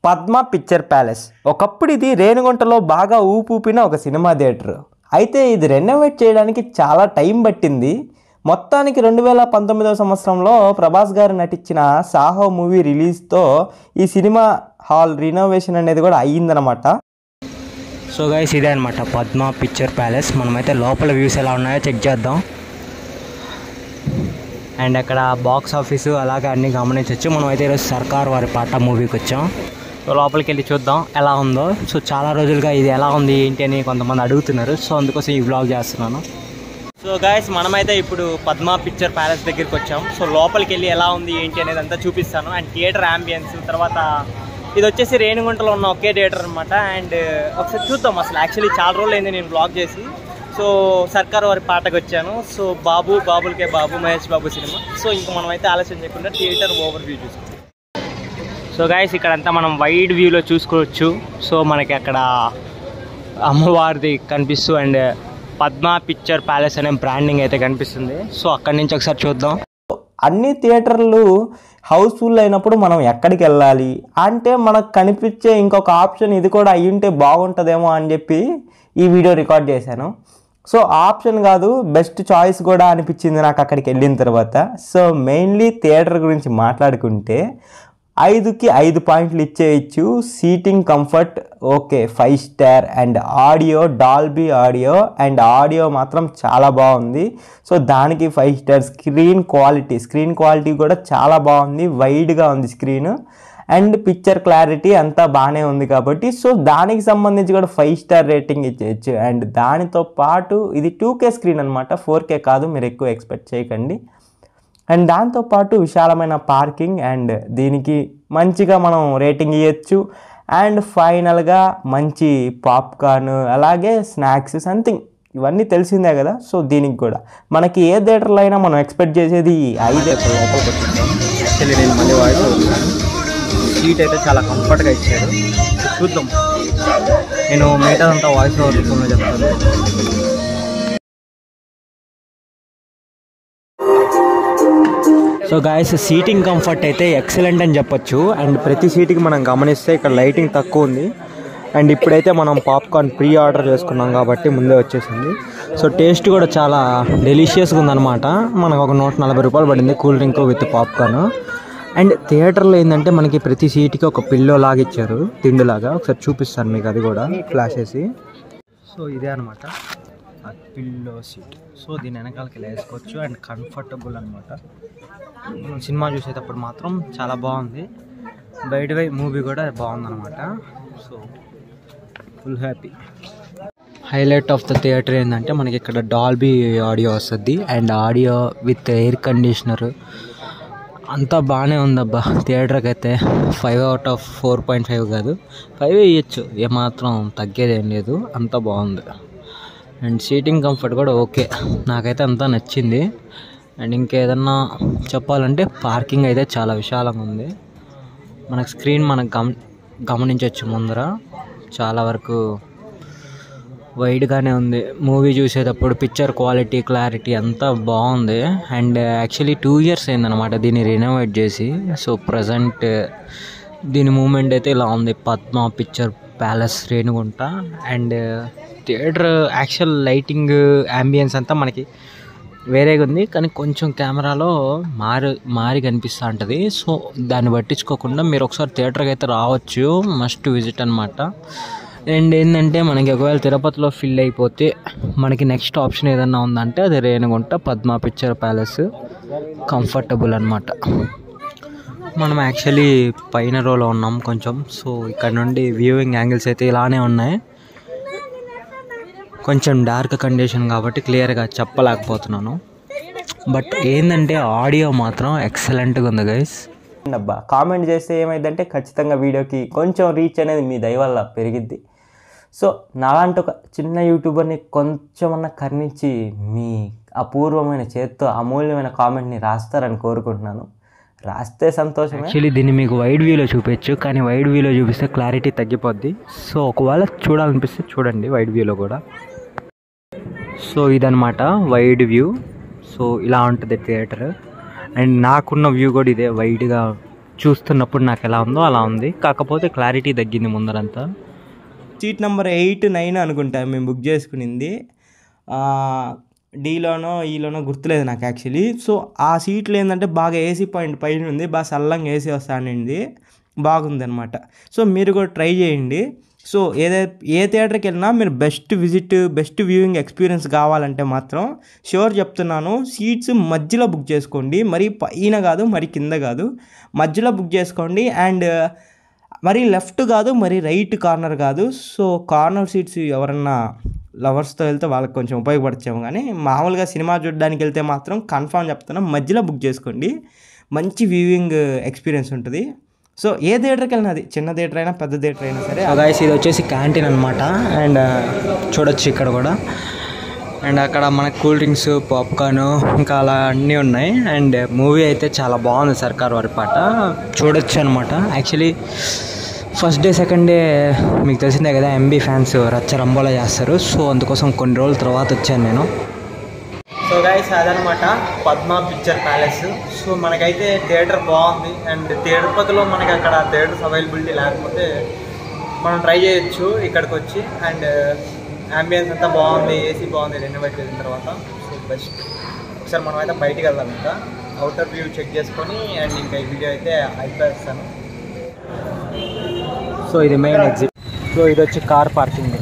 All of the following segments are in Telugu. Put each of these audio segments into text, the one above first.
పద్మ పిక్చర్ ప్యాలెస్ ఒకప్పుడు ఇది రేణుగుంటలో బాగా ఊపూపిన ఒక సినిమా థియేటర్ అయితే ఇది రెనోవేట్ చేయడానికి చాలా టైం పట్టింది మొత్తానికి రెండు వేల పంతొమ్మిదవ సంవత్సరంలో ప్రభాస్ గారు నటించిన సాహో మూవీ రిలీజ్తో ఈ సినిమా హాల్ రినోవేషన్ అనేది కూడా అయ్యిందనమాట సో గైస్ ఇదే అనమాట పద్మ పిక్చర్ ప్యాలెస్ మనమైతే లోపల వ్యూస్ ఎలా ఉన్నాయో చెక్ చేద్దాం అండ్ అక్కడ బాక్స్ ఆఫీసు అలాగే అన్నీ గమనించవచ్చు మనం అయితే ఈరోజు సర్కార్ వారి పాట మూవీకి వచ్చాం సో లోపలికి వెళ్ళి చూద్దాం ఎలా ఉందో సో చాలా రోజులుగా ఇది ఎలా ఉంది ఏంటి అని కొంతమంది అడుగుతున్నారు సో అందుకోసం ఈ వ్లాగ్ చేస్తున్నాను సో గాయస్ మనమైతే ఇప్పుడు పద్మ పిక్చర్ ప్యాలెస్ దగ్గరికి వచ్చాం సో లోపలికి వెళ్ళి ఎలా ఉంది ఏంటి అనేది అంతా చూపిస్తాను అండ్ థియేటర్ అంబియన్స్ తర్వాత ఇది వచ్చేసి రేణిగుంటలో ఉన్న ఒకే థియేటర్ అనమాట అండ్ ఒకసారి చూద్దాం అసలు యాక్చువల్లీ చాలా రోజులు అయింది నేను బ్లాగ్ చేసి సో సర్కార్ వారి పాటకు వచ్చాను సో బాబు బాబులకే బాబు మహేష్ బాబు సినిమా సో ఇంకా మనం అయితే ఆలోచన చేయకుండా థియేటర్ ఓవర్ వ్యూ చూసుకుంటాం సో గాయస్ ఇక్కడంతా మనం వైడ్ వ్యూలో చూసుకోవచ్చు సో మనకి అక్కడ అమ్మవారిది కనిపిస్తూ అండ్ పద్మ పిక్చర్ ప్యాలెస్ అనే బ్రాండింగ్ అయితే కనిపిస్తుంది సో అక్కడి నుంచి ఒకసారి చూద్దాం అన్ని థియేటర్లు హౌస్ఫుల్ అయినప్పుడు మనం ఎక్కడికి వెళ్ళాలి అంటే మనకు కనిపించే ఇంకొక ఆప్షన్ ఇది కూడా అయ్యుంటే బాగుంటుందేమో అని చెప్పి ఈ వీడియో రికార్డ్ చేశాను సో ఆప్షన్ కాదు బెస్ట్ చాయిస్ కూడా అనిపించింది నాకు అక్కడికి వెళ్ళిన తర్వాత సో మెయిన్లీ థియేటర్ గురించి మాట్లాడుకుంటే ఐదుకి ఐదు పాయింట్లు ఇచ్చేయచ్చు seating comfort okay five star and audio Dolby audio and audio మాత్రం చాలా బాగుంది సో దానికి five star screen quality screen quality కూడా చాలా బాగుంది వైడ్గా ఉంది స్క్రీన్ అండ్ పిక్చర్ క్లారిటీ అంతా బాగానే ఉంది కాబట్టి సో దానికి సంబంధించి కూడా ఫైవ్ స్టార్ రేటింగ్ ఇచ్చేయచ్చు అండ్ దానితో పాటు ఇది టూ కే స్క్రీన్ అనమాట ఫోర్ కే కాదు మీరు ఎక్కువ ఎక్స్పెక్ట్ చేయకండి అండ్ దాంతోపాటు విశాలమైన పార్కింగ్ అండ్ దీనికి మంచిగా మనం రేటింగ్ ఇవ్వచ్చు అండ్ ఫైనల్గా మంచి పాప్కార్న్ అలాగే స్నాక్స్ సంథింగ్ ఇవన్నీ తెలిసిందే కదా సో దీనికి కూడా మనకి ఏ థియేటర్లో అయినా మనం ఎక్స్పెక్ట్ చేసేది ఈ ఐదే యాక్చువల్లీ నేను మళ్ళీ వాయిస్ సీట్ అయితే చాలా కంఫర్ట్గా ఇచ్చారు చూద్దాం నేను మిగతా అంతా వాయిస్ ఓవర్ రూపంలో చెప్తాను సో గాయస్ సీటింగ్ కంఫర్ట్ అయితే ఎక్సలెంట్ అని చెప్పొచ్చు అండ్ ప్రతి సీట్కి మనం గమనిస్తే ఇక్కడ లైటింగ్ తక్కువ ఉంది అండ్ ఇప్పుడైతే మనం పాప్కార్న్ ప్రీ ఆర్డర్ చేసుకున్నాం కాబట్టి ముందే వచ్చేసింది సో టేస్ట్ కూడా చాలా డెలిషియస్గా ఉందన్నమాట మనకు ఒక నూట నలభై రూపాయలు పడింది cool drink with popcorn and థియేటర్లో ఏంటంటే మనకి ప్రతి సీట్కి ఒక పిల్లో లాగా ఇచ్చారు తిండిలాగా ఒకసారి చూపిస్తాను మీకు అది కూడా ఫ్లాష్ వేసి సో ఇదే అనమాట పిల్లో సీట్ సో దీని వెనకాలకి ఇలా వేసుకోవచ్చు అండ్ కంఫర్టబుల్ అనమాట సినిమా చూసేటప్పుడు మాత్రం చాలా బాగుంది బయట వై మూవీ కూడా బాగుందన్నమాట so full happy highlight of the theatre ఏంటంటే మనకి ఇక్కడ డాల్బీ ఆడియో వస్తుంది and audio with air conditioner అంతా బాగానే ఉందబ్బా థియేటర్కి అయితే five out of four point five కాదు ఫైవ్ ఇవ్వచ్చు ఏమాత్రం తగ్గేది ఏం లేదు అంతా బాగుంది అండ్ సీటింగ్ కంఫర్ట్ కూడా ఓకే నాకైతే అంతా నచ్చింది అండ్ ఇంకేదన్నా చెప్పాలంటే పార్కింగ్ అయితే చాలా విశాలంగా ఉంది మనకు స్క్రీన్ మనకు గమ గమనించవచ్చు ముందర చాలా వరకు వైడ్గానే ఉంది మూవీ చూసేటప్పుడు పిక్చర్ క్వాలిటీ క్లారిటీ అంతా బాగుంది అండ్ యాక్చువల్లీ టూ ఇయర్స్ అయిందనమాట దీన్ని రినోవేట్ చేసి సో ప్రజెంట్ దీని మూమెంట్ అయితే ఇలా ఉంది Padma picture palace Renigunta and theatre actual lighting ambience అంతా మనకి వేరేగా ఉంది కానీ కొంచెం కెమెరాలో మారి మారి కనిపిస్తూ ఉంటుంది సో దాన్ని పట్టించుకోకుండా మీరు ఒకసారి థియేటర్కి అయితే రావచ్చు మస్ట్ విజిట్ అనమాట అండ్ ఏంటంటే మనకి ఒకవేళ తిరుపతిలో ఫిల్ అయిపోతే మనకి నెక్స్ట్ ఆప్షన్ ఏదన్నా ఉందంటే అది Renigunta Padma picture palace comfortable అనమాట మనం యాక్చువల్లీ పైన రోలో ఉన్నాం కొంచెం సో ఇక్కడ నుండి వ్యూయింగ్ యాంగిల్స్ అయితే ఇలానే ఉన్నాయి కొంచెం డార్క్ కండిషన్ కాబట్టి క్లియర్గా చెప్పలేకపోతున్నాను బట్ ఏంటంటే ఆడియో మాత్రం ఎక్సలెంట్గా ఉంది గైస్ అబ్బా కామెంట్ చేస్తే ఏమైందంటే ఖచ్చితంగా వీడియోకి కొంచెం రీచ్ అనేది మీ దయ వల్ల పెరిగిద్ది సో నాలాంటి ఒక చిన్న యూట్యూబర్ని కొంచెమన్నా కర్ణించి మీ అపూర్వమైన చేత్తో అమూల్యమైన కామెంట్ని రాస్తారని కోరుకుంటున్నాను రాస్తే సంతోషమే యాక్చువల్లీ దీన్ని మీకు వైడ్ వ్యూలో చూపించు కానీ వైడ్ వ్యూలో చూపిస్తే క్లారిటీ తగ్గిపోద్ది సో ఒకవేళ చూడాలనిపిస్తే చూడండి వైడ్ వ్యూలో కూడా సో ఇదనమాట వైడ్ వ్యూ సో ఇలా ఉంటుంది థియేటర్ అండ్ నాకున్న వ్యూ కూడా ఇదే వైడ్గా చూస్తున్నప్పుడు నాకు ఎలా ఉందో అలా ఉంది కాకపోతే క్లారిటీ తగ్గింది ముందరంతా సీట్ నెంబర్ ఎయిట్ నైన్ అనుకుంటా మేము బుక్ చేసుకునింది ఆ, డీలోనో ఈలోనో గుర్తులేదు నాకు యాక్చువల్లీ సో ఆ సీట్లు ఏంటంటే బాగా ఏసీ పాయింట్ పైన ఉంది బాగా సల్లంగా ఏసీ వస్తానండి బాగుంది అనమాట సో మీరు కూడా ట్రై చేయండి సో ఏదై ఏ థియేటర్కి వెళ్ళినా మీరు best visit best viewing experience కావాలంటే మాత్రం షూర్ చెప్తున్నాను సీట్స్ మధ్యలో బుక్ చేసుకోండి మరి పైన కాదు మరి కింద కాదు మధ్యలో బుక్ చేసుకోండి అండ్ మరి లెఫ్ట్ కాదు మరి రైట్ కార్నర్ కాదు సో కార్నర్ సీట్స్ ఎవరన్నా లవర్స్తో వెళ్తే వాళ్ళకి కొంచెం ఉపయోగపడచ్చేమో కానీ మామూలుగా సినిమా చూడడానికి వెళ్తే మాత్రం కన్ఫామ్ చెప్తున్నా మధ్యలో బుక్ చేసుకోండి మంచి వ్యూయింగ్ ఎక్స్పీరియన్స్ ఉంటుంది సో ఏ థియేటర్కి వెళ్ళినా అది చిన్న థియేటర్ అయినా పెద్ద థియేటర్ అయినా సరే గైస్ ఇది వచ్చేసి క్యాంటీన్ అనమాట అండ్ చూడొచ్చు ఇక్కడ కూడా అండ్ అక్కడ మనకు కూల్ డ్రింక్స్ పాప్కార్న్ ఇంకా అలా అన్నీ ఉన్నాయి అండ్ మూవీ అయితే చాలా బాగుంది సర్కార్ వారి పాట చూడొచ్చు అనమాట actually first day second day మీకు తెలిసిందే కదా ఎంబీ ఫ్యాన్స్ రచ్చ రంబోలా చేస్తారు సో అందుకోసం కొన్ని రోజుల తర్వాత వచ్చాను నేను సో గైస్ అదనమాట పద్మ పిక్చర్ ప్యాలెస్ సో మనకైతే థియేటర్ బాగుంది అండ్ తిరుపతిలో మనకి అక్కడ థియేటర్స్ అవైలబిలిటీ లేకపోతే మనం ట్రై చేయొచ్చు ఇక్కడికి వచ్చి అండ్ అంబియన్స్ అంతా బాగుంది ఏసీ బాగుంది రెనోవేట్ చేసిన తర్వాత సో బెస్ట్ ఒకసారి మనం అయితే బయటికి వెళ్దాం ఇంకా అవుటర్ వ్యూ చెక్ చేసుకొని అండ్ ఇంకా ఈ వీడియో అయితే అయిపోతాను సో ఇది మెయిన్ ఎగ్జిట్ సో ఇది వచ్చి కార్ పార్కింగ్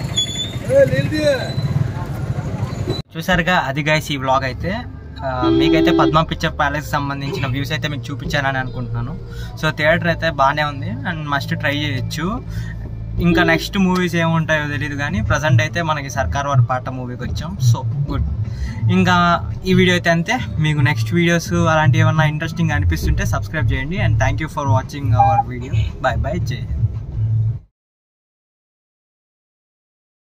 చూసారుగా అది గైస్ ఈ వ్లాగ్ అయితే ఆ, మీకైతే పద్మ పిక్చర్ ప్యాలెస్ సంబంధించిన వ్యూస్ అయితే మీకు చూపించానని అనుకుంటున్నాను సో థియేటర్ అయితే బాగానే ఉంది అండ్ మస్ట్ ట్రై చేయొచ్చు ఇంకా నెక్స్ట్ మూవీస్ ఏముంటాయో తెలియదు కానీ ప్రజెంట్ అయితే మనకి సర్కార్ వారి పాట మూవీకి వచ్చాం సో గుడ్ ఇంకా ఈ వీడియో అయితే అంతే మీకు నెక్స్ట్ వీడియోస్ అలాంటివి ఏమన్నా ఇంట్రెస్టింగ్ అనిపిస్తుంటే సబ్స్క్రైబ్ చేయండి and thank you for watching our video bye bye Jai Hind